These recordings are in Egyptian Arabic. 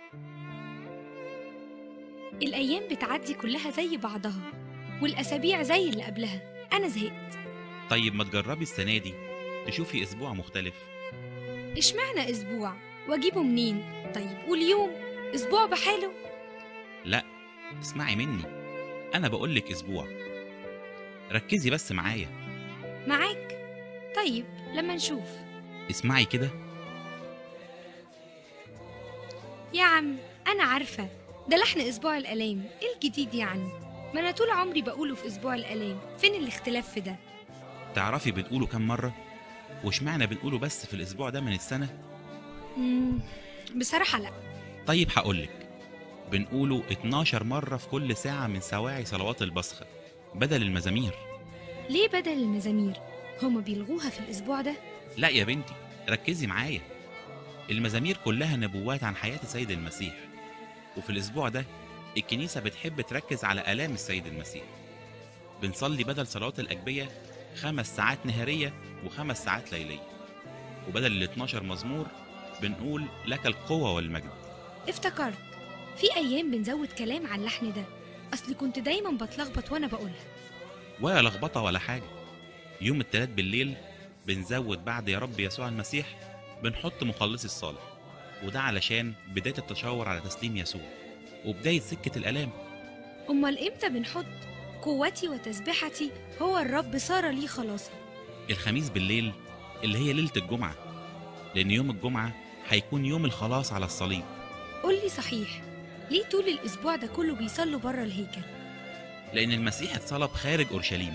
الأيام بتعدي كلها زي بعضها والأسابيع زي اللي قبلها أنا زهقت طيب ما تجربي السنة دي تشوفي أسبوع مختلف اشمعنى أسبوع وأجيبه منين طيب قول يوم أسبوع بحاله لا اسمعي مني أنا بقولك أسبوع ركزي بس معايا معاك طيب لما نشوف اسمعي كده يا عم أنا عارفة ده لحن أسبوع الآلام إيه الجديد يعني ما أنا طول عمري بقوله في أسبوع الآلام فين الاختلاف في ده تعرفي بنقوله كام مرة واشمعنى بنقوله بس في الأسبوع ده من السنة مم. بصراحة لأ طيب هقولك بنقوله 12 مرة في كل ساعة من سواعي صلوات البصخة بدل المزامير ليه بدل المزامير هما بيلغوها في الأسبوع ده لا يا بنتي ركزي معايا المزامير كلها نبوات عن حياة السيد المسيح وفي الأسبوع ده الكنيسة بتحب تركز على آلام السيد المسيح بنصلي بدل صلوات الأجبية خمس ساعات نهارية وخمس ساعات ليلية وبدل ال 12 مزمور بنقول لك القوة والمجد افتكرت في أيام بنزود كلام على اللحن ده أصلي كنت دايما بتلخبط وأنا بقولها ولا لخبطة ولا حاجة يوم التلات بالليل بنزود بعد يا رب يسوع المسيح بنحط مخلصي الصالح وده علشان بداية التشاور على تسليم يسوع وبداية سكة الآلام أمال إمتى بنحط قوتي وتسبيحتي هو الرب صار لي خلاصا الخميس بالليل اللي هي ليلة الجمعة لأن يوم الجمعة هيكون يوم الخلاص على الصليب قولي صحيح ليه طول الأسبوع ده كله بيصلوا بره الهيكل لأن المسيح اتصلب خارج أورشليم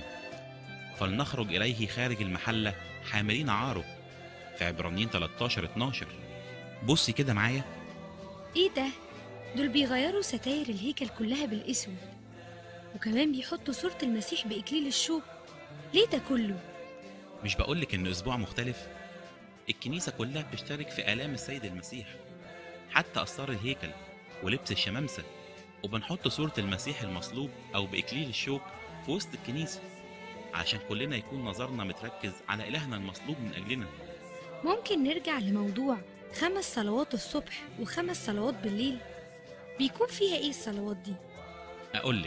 فلنخرج إليه خارج المحلة حاملين عاره في عبرانيين 13 12 بصي كده معايا إيه ده؟ دول بيغيروا ستاير الهيكل كلها بالأسود وكمان بيحطوا صورة المسيح بإكليل الشوك ليه ده كله؟ مش بقولك إن أسبوع مختلف الكنيسة كلها بتشترك في آلام السيد المسيح حتى أسرار الهيكل ولبس الشمامسة وبنحط صورة المسيح المصلوب أو بإكليل الشوك في وسط الكنيسة عشان كلنا يكون نظرنا متركز على إلهنا المصلوب من أجلنا ممكن نرجع لموضوع خمس صلوات الصبح وخمس صلوات بالليل بيكون فيها إيه الصلوات دي؟ أقولك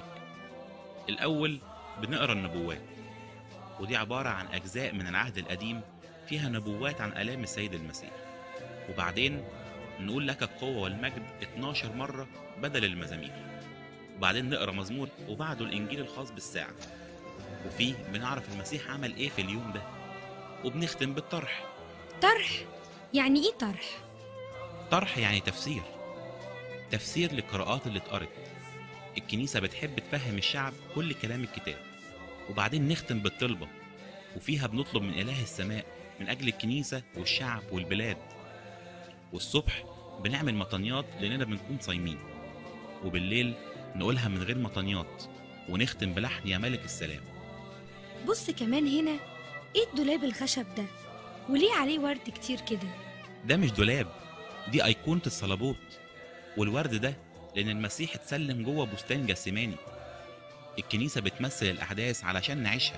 الأول بنقرأ النبوات ودي عبارة عن أجزاء من العهد القديم فيها نبوات عن آلام السيد المسيح وبعدين نقول لك القوة والمجد 12 مرة بدل المزامير وبعدين نقرا مزمور وبعده الإنجيل الخاص بالساعة وفيه بنعرف المسيح عمل إيه في اليوم ده وبنختم بالطرح طرح يعني إيه طرح؟ طرح يعني تفسير تفسير للقراءات اللي اتقرت الكنيسة بتحب تفهم الشعب كل كلام الكتاب وبعدين نختم بالطلبة وفيها بنطلب من إله السماء من أجل الكنيسة والشعب والبلاد والصبح بنعمل مطنيات لأننا بنكون صايمين وبالليل نقولها من غير مطنيات ونختم بلحن يا ملك السلام بص كمان هنا إيه الدولاب الخشب ده؟ وليه عليه ورد كتير كده؟ ده مش دولاب دي أيقونة الصليبوت والورد ده لأن المسيح اتسلم جوه بستان جسيماني الكنيسة بتمثل الأحداث علشان نعيشها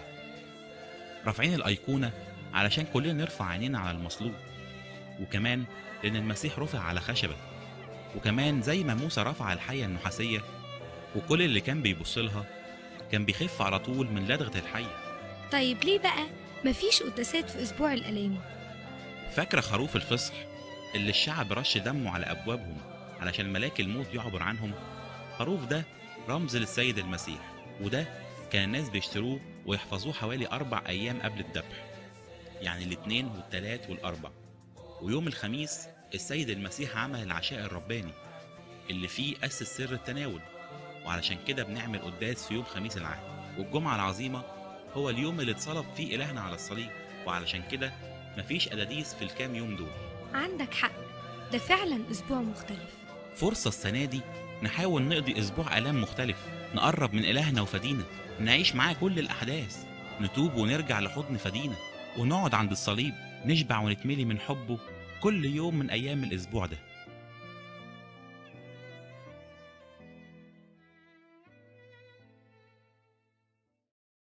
رافعين الأيقونة علشان كلنا نرفع عينينا على المصلوب وكمان لأن المسيح رفع على خشبة وكمان زي ما موسى رفع الحية النحاسية وكل اللي كان بيبص لها كان بيخف على طول من لدغة الحية طيب ليه بقى مفيش قداسات في أسبوع الآلام؟ فاكرة خروف الفصح اللي الشعب رش دمه على أبوابهم علشان ملاك الموت يعبر عنهم خروف ده رمز للسيد المسيح وده كان الناس بيشتروه ويحفظوه حوالي أربع أيام قبل الذبح يعني الاثنين والتلات والأربع ويوم الخميس السيد المسيح عمل العشاء الرباني اللي فيه أسس سر التناول وعلشان كده بنعمل قداس في يوم خميس العهد والجمعة العظيمة هو اليوم اللي اتصلب فيه إلهنا على الصليب وعلشان كده مفيش أداديس في الكام يوم دول عندك حق ده فعلا أسبوع مختلف فرصة السنة دي نحاول نقضي أسبوع آلام مختلف نقرب من إلهنا وفدينا نعيش معاه كل الأحداث نتوب ونرجع لحضن فدينا ونقعد عند الصليب نشبع ونتملي من حبه كل يوم من أيام الأسبوع ده